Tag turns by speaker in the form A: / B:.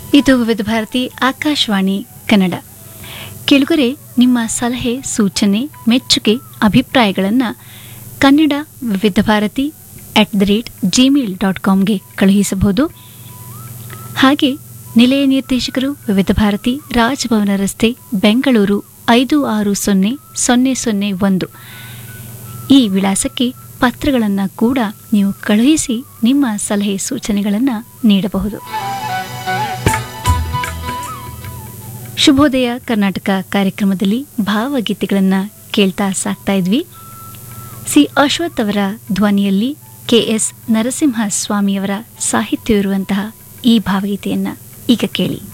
A: ಇದು ವಿವಿಧ ಭಾರತಿ ಆಕಾಶವಾಣಿ ಕನ್ನಡ ಕೆಳಗರೆ ನಿಮ್ಮ ಸಲಹೆ ಸೂಚನೆ ಮೆಚ್ಚುಗೆ ಅಭಿಪ್ರಾಯಗಳನ್ನು Kannada Vividh Bharati at the rate gmail dot ಕಾಮ್ಗೆ ಕಳುಹಿಸಬಹುದು ಹಾಗೆ ನಿಲಯ ನಿರ್ದೇಶಕರು ವಿವಿಧ ಭಾರತಿ ರಾಜಭವನ ರಸ್ತೆ ಬೆಂಗಳೂರು ಐದು ಆರು ಸೊನ್ನೆ ಸೊನ್ನೆ ಸೊನ್ನೆ ಒಂದು ಈ ವಿಳಾಸಕ್ಕೆ ಪತ್ರಗಳನ್ನು ಕೂಡ ನೀವು ಕಳುಹಿಸಿ ನಿಮ್ಮ ಸಲಹೆ ಸೂಚನೆಗಳನ್ನು ನೀಡಬಹುದು ಶುಭೋದಯ ಕರ್ನಾಟಕ ಕಾರ್ಯಕ್ರಮದಲ್ಲಿ ಭಾವಗೀತೆಗಳನ್ನು ಕೇಳ್ತಾ ಸಾಕ್ತಾ ಇದ್ವಿ ಸಿ ಅಶ್ವಥ್ ಅವರ ಧ್ವನಿಯಲ್ಲಿ ಕೆ ಎಸ್ ನರಸಿಂಹ ಸ್ವಾಮಿಯವರ ಸಾಹಿತ್ಯವಿರುವಂತಹ ಈ ಭಾವಗೀತೆಯನ್ನು ಈಗ ಕೇಳಿ